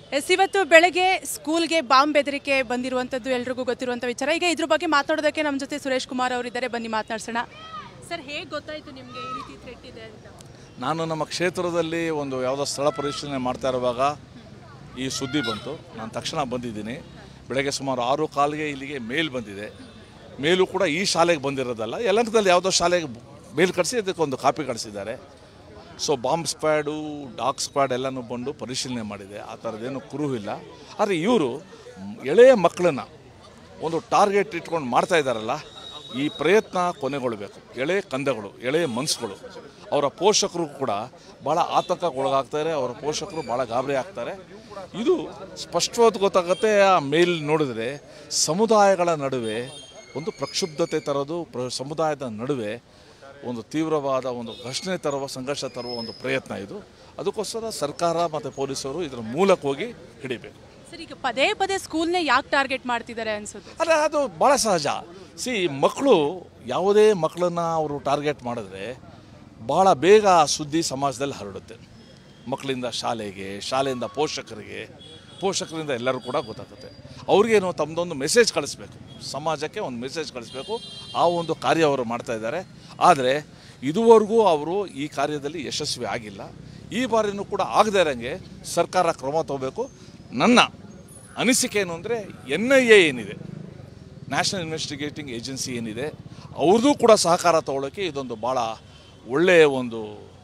S ಇವತ್ತು ಬೆಳಗ್ಗೆ ಸ್ಕೂಲ್ಗೆ ಬಾಂಬ್ ಬೆದರಿಕೆ ಬಂದಿರುವಂಥದ್ದು ಎಲ್ರಿಗೂ ಗೊತ್ತಿರುವಂಥ ವಿಚಾರ ಈಗ ಇದ್ರ ಬಗ್ಗೆ ಮಾತಾಡೋದಕ್ಕೆ ನಮ್ಮ ಜೊತೆ ಸುರೇಶ್ ಕುಮಾರ್ ಅವರಿದ್ದಾರೆ ಬನ್ನಿ ಮಾತನಾಡ್ಸೋಣ ಸರ್ ಹೇಗೆ ಗೊತ್ತಾಯ್ತು ನಿಮಗೆ ಈ ರೀತಿ ಥ್ರೆಟ್ ಇದೆ ಅಂತ ನಾನು ನಮ್ಮ ಕ್ಷೇತ್ರದಲ್ಲಿ ಒಂದು ಯಾವುದೋ ಸ್ಥಳ ಪರಿಶೀಲನೆ ಮಾಡ್ತಾ ಇರುವಾಗ ಈ ಸುದ್ದಿ ಬಂತು ನಾನು ತಕ್ಷಣ ಬಂದಿದ್ದೀನಿ ಬೆಳಗ್ಗೆ ಸುಮಾರು ಆರು ಕಾಲಿಗೆ ಇಲ್ಲಿಗೆ ಮೇಲ್ ಬಂದಿದೆ ಮೇಲು ಕೂಡ ಈ ಶಾಲೆಗೆ ಬಂದಿರೋದಲ್ಲ ಯಲಂಕದಲ್ಲಿ ಯಾವುದೋ ಶಾಲೆಗೆ ಮೇಲ್ ಕಳಿಸಿ ಅದಕ್ಕೊಂದು ಕಾಪಿ ಕಳಿಸಿದ್ದಾರೆ so bomb squad dog squad ಎಲ್ಲನೂ ಬಂದು ಪರಿಶೀಲನೆ ಮಾಡಿದೆ ಆ ಥರದ್ದೇನು ಕುರುಹಿಲ್ಲ ಆದರೆ ಇವರು ಎಳೆಯ ಮಕ್ಕಳನ್ನ ಒಂದು ಟಾರ್ಗೆಟ್ ಇಟ್ಕೊಂಡು ಮಾಡ್ತಾ ಇದ್ದಾರಲ್ಲ ಈ ಪ್ರಯತ್ನ ಕೊನೆಗೊಳ್ಳಬೇಕು ಎಳೆ ಕಂದಗಳು ಎಳೆ ಮನಸ್ಸುಗಳು ಅವರ ಪೋಷಕರು ಕೂಡ ಭಾಳ ಆತಂಕಕ್ಕೆ ಒಳಗಾಗ್ತಾರೆ ಅವರ ಪೋಷಕರು ಭಾಳ ಗಾಬರಿ ಆಗ್ತಾರೆ ಇದು ಸ್ಪಷ್ಟವಾದ ಗೊತ್ತಾಗುತ್ತೆ ಆ ಮೇಲ್ ನೋಡಿದ್ರೆ ಸಮುದಾಯಗಳ ನಡುವೆ ಒಂದು ಪ್ರಕ್ಷುಬ್ಧತೆ ತರೋದು ಪ್ರ ಸಮುದಾಯದ ನಡುವೆ ಒಂದು ತೀವ್ರವಾದ ಒಂದು ಘರ್ಷಣೆ ತರುವ ಸಂಘರ್ಷ ತರುವ ಒಂದು ಪ್ರಯತ್ನ ಇದು ಅದಕ್ಕೋಸ್ಕರ ಸರ್ಕಾರ ಮತ್ತು ಪೊಲೀಸರು ಇದರ ಮೂಲಕ ಹೋಗಿ ಹಿಡಿಬೇಕು ಸರ್ ಈಗ ಪದೇ ಪದೇ ಸ್ಕೂಲ್ನೇ ಯಾಕೆ ಟಾರ್ಗೆಟ್ ಮಾಡ್ತಿದ್ದಾರೆ ಅನ್ಸುತ್ತೆ ಅಲ್ಲ ಅದು ಭಾಳ ಸಹಜ ಸಿ ಮಕ್ಕಳು ಯಾವುದೇ ಮಕ್ಕಳನ್ನ ಅವರು ಟಾರ್ಗೆಟ್ ಮಾಡಿದ್ರೆ ಭಾಳ ಬೇಗ ಆ ಸುದ್ದಿ ಸಮಾಜದಲ್ಲಿ ಹರಡುತ್ತೆ ಮಕ್ಕಳಿಂದ ಶಾಲೆಗೆ ಶಾಲೆಯಿಂದ ಪೋಷಕರಿಗೆ ಪೋಷಕರಿಂದ ಎಲ್ಲರೂ ಕೂಡ ಗೊತ್ತಾಗುತ್ತೆ ಅವ್ರಿಗೇನು ತಮ್ಮದೊಂದು ಮೆಸೇಜ್ ಕಳಿಸ್ಬೇಕು ಸಮಾಜಕ್ಕೆ ಒಂದು ಮೆಸೇಜ್ ಕಳಿಸ್ಬೇಕು ಆ ಒಂದು ಕಾರ್ಯ ಅವರು ಮಾಡ್ತಾ ಇದ್ದಾರೆ ಆದರೆ ಇದುವರೆಗೂ ಅವರು ಈ ಕಾರ್ಯದಲ್ಲಿ ಯಶಸ್ವಿ ಆಗಿಲ್ಲ ಈ ಬಾರಿನೂ ಕೂಡ ಆಗದೇ ಇರೋಂಗೆ ಸರ್ಕಾರ ಕ್ರಮ ತಗೋಬೇಕು ನನ್ನ ಅನಿಸಿಕೆ ಏನು ಅಂದರೆ ಎನ್ ಐ ಎ ಏನಿದೆ ನ್ಯಾಷನಲ್ ಇನ್ವೆಸ್ಟಿಗೇಟಿಂಗ್ ಏಜೆನ್ಸಿ ಏನಿದೆ ಅವ್ರದ್ದು ಕೂಡ ಸಹಕಾರ ತಗೊಳ್ಳೋಕ್ಕೆ ಇದೊಂದು ಭಾಳ ಒಳ್ಳೆಯ ಒಂದು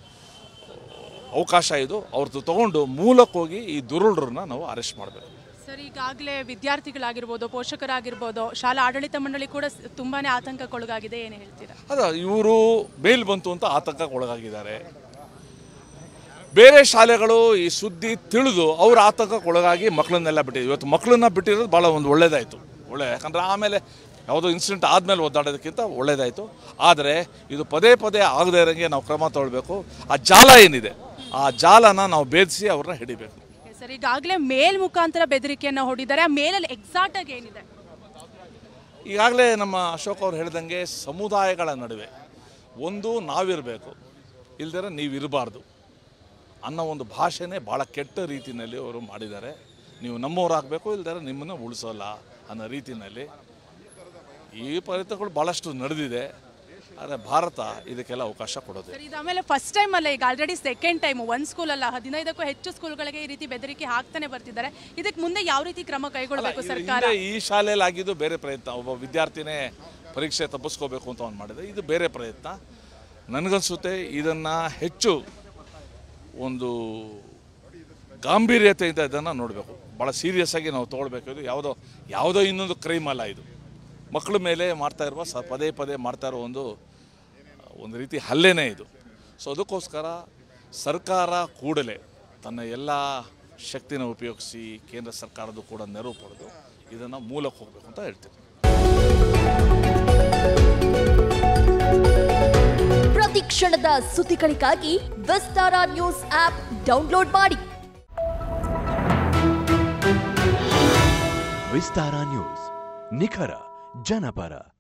ಅವಕಾಶ ಇದು ಅವ್ರದ್ದು ತಗೊಂಡು ಮೂಲಕ್ಕೆ ಹೋಗಿ ಈ ದುರುಳರನ್ನ ನಾವು ಅರೆಸ್ಟ್ ಮಾಡಬೇಕು ಸರ್ ಈಗಾಗಲೇ ವಿದ್ಯಾರ್ಥಿಗಳಾಗಿರ್ಬೋದು ಪೋಷಕರಾಗಿರ್ಬೋದು ಶಾಲಾ ಆಡಳಿತ ಮಂಡಳಿ ಕೂಡ ಸ್- ತುಂಬಾನೇ ಆತಂಕಕ್ಕೊಳಗಾಗಿದೆ ಏನು ಹೇಳ್ತೀರಾ ಅದ ಇವರು ಮೇಲ್ ಬಂತು ಅಂತ ಆತಂಕಕ್ಕೆ ಒಳಗಾಗಿದ್ದಾರೆ ಬೇರೆ ಶಾಲೆಗಳು ಈ ಸುದ್ದಿ ತಿಳಿದು ಅವ್ರ ಆತಂಕಕ್ಕೆ ಒಳಗಾಗಿ ಮಕ್ಕಳನ್ನೆಲ್ಲ ಬಿಟ್ಟಿದ್ರು ಇವತ್ತು ಮಕ್ಕಳನ್ನ ಬಿಟ್ಟಿರೋದು ಭಾಳ ಒಂದು ಒಳ್ಳೇದಾಯಿತು ಒಳ್ಳೆ ಯಾಕಂದ್ರೆ ಆಮೇಲೆ ಯಾವುದೋ ಇನ್ಸಿಡೆಂಟ್ ಆದಮೇಲೆ ಒದ್ದಾಡೋದಕ್ಕಿಂತ ಒಳ್ಳೇದಾಯಿತು ಆದರೆ ಇದು ಪದೇ ಪದೇ ಆಗದೇ ಇರೋಂಗೆ ನಾವು ಕ್ರಮ ತಗೊಳ್ಬೇಕು ಆ ಜಾಲ ಏನಿದೆ ಆ ಜಾಲನ ನಾವು ಭೇದಿಸಿ ಅವ್ರನ್ನ ಹಿಡಿಬೇಕು ಸರ್ ಈಗಾಗಲೇ ಮೇಲ್ ಮುಖಾಂತರ ಬೆದರಿಕೆಯನ್ನು ಹೊಡಿದ್ದಾರೆ ಆ ಮೇಲಲ್ಲಿ ಎಕ್ಸಾಕ್ಟ್ ಆಗಿ ಏನಿದೆ ಈಗಾಗಲೇ ನಮ್ಮ ಅಶೋಕ್ ಅವ್ರು ಹೇಳ್ದಂಗೆ ಸಮುದಾಯಗಳ ನಡುವೆ ಒಂದು ನಾವಿರಬೇಕು ಇಲ್ದಿರ ನೀವಿರಬಾರ್ದು ಅನ್ನೋ ಒಂದು ಭಾಷೆನೇ ಭಾಳ ಕೆಟ್ಟ ರೀತಿಯಲ್ಲಿ ಅವರು ಮಾಡಿದ್ದಾರೆ ನೀವು ನಮ್ಮವರಾಗಬೇಕು ಇಲ್ದಿರ ನಿಮ್ಮನ್ನು ಉಳಿಸೋಲ್ಲ ಅನ್ನೋ ರೀತಿಯಲ್ಲಿ ಈ ಪ್ರಯತ್ನಗಳು ಭಾಳಷ್ಟು ನಡೆದಿದೆ ಆದರೆ ಭಾರತ ಇದಕ್ಕೆಲ್ಲ ಅವಕಾಶ ಕೊಡೋದಿಲ್ಲ ಸರ್ ಇದು ಆಮೇಲೆ ಫಸ್ಟ್ ಟೈಮ್ ಅಲ್ಲ ಈಗ ಆಲ್ರೆಡಿ ಸೆಕೆಂಡ್ ಟೈಮ್ ಒಂದು ಸ್ಕೂಲ್ ಅಲ್ಲ ಹದಿನೈದಕ್ಕೂ ಹೆಚ್ಚು ಸ್ಕೂಲ್ಗಳಿಗೆ ಈ ರೀತಿ ಬೆದರಿಕೆ ಹಾಕ್ತಾನೆ ಬರ್ತಿದ್ದಾರೆ ಇದಕ್ಕೆ ಮುಂದೆ ಯಾವ ರೀತಿ ಕ್ರಮ ಕೈಗೊಳ್ಳಬೇಕು ಇದು ಸರ್ಕಾರ ಹಿಂದೆ ಈ ಶಾಲೆಯಲ್ಲಿ ಆಗಿದ್ದು ಬೇರೆ ಪ್ರಯತ್ನ ಒಬ್ಬ ವಿದ್ಯಾರ್ಥಿನೇ ಪರೀಕ್ಷೆ ತಪ್ಪಿಸ್ಕೋಬೇಕು ಅಂತ ಅವ್ನು ಮಾಡಿದೆ ಇದು ಬೇರೆ ಪ್ರಯತ್ನ ನನಗನ್ಸುತ್ತೆ ಇದನ್ನು ಹೆಚ್ಚು ಒಂದು ಗಾಂಭೀರ್ಯತೆಯಿಂದ ಇದನ್ನು ನೋಡಬೇಕು ಭಾಳ ಸೀರಿಯಸ್ ಆಗಿ ನಾವು ತೊಗೊಳ್ಬೇಕು ಇದು ಯಾವುದೋ ಯಾವುದೋ ಇನ್ನೊಂದು ಕ್ರೈಮ್ ಅಲ್ಲ ಇದು ಮಕ್ಕಳ ಮೇಲೆ ಮಾಡ್ತಾ ಇರುವ ಸ ಪದೇ ಪದೇ ಮಾಡ್ತಾ ಇರೋ ಒಂದು ಒಂದು ರೀತಿ ಹಲ್ಲೆನೇ ಇದು ಸೊ ಅದಕ್ಕೋಸ್ಕರ ಸರ್ಕಾರ ಕೂಡಲೇ ತನ್ನ ಎಲ್ಲ ಶಕ್ತಿನ ಉಪಯೋಗಿಸಿ ಕೇಂದ್ರ ಸರ್ಕಾರದ ಕೂಡ ನೆರವು ಪಡೆದು ಇದನ್ನು ಮೂಲಕ್ಕೆ ಹೋಗಬೇಕು ಅಂತ ಹೇಳ್ತೀನಿ ಪ್ರತಿ ಕ್ಷಣದ ಸುದ್ದಿಗಳಿಗಾಗಿ ವಿಸ್ತಾರ ನ್ಯೂಸ್ ಆಪ್ ಡೌನ್ಲೋಡ್ ಮಾಡಿ ವಿಸ್ತಾರ ನ್ಯೂಸ್ ನಿಖರ ಜನಪರ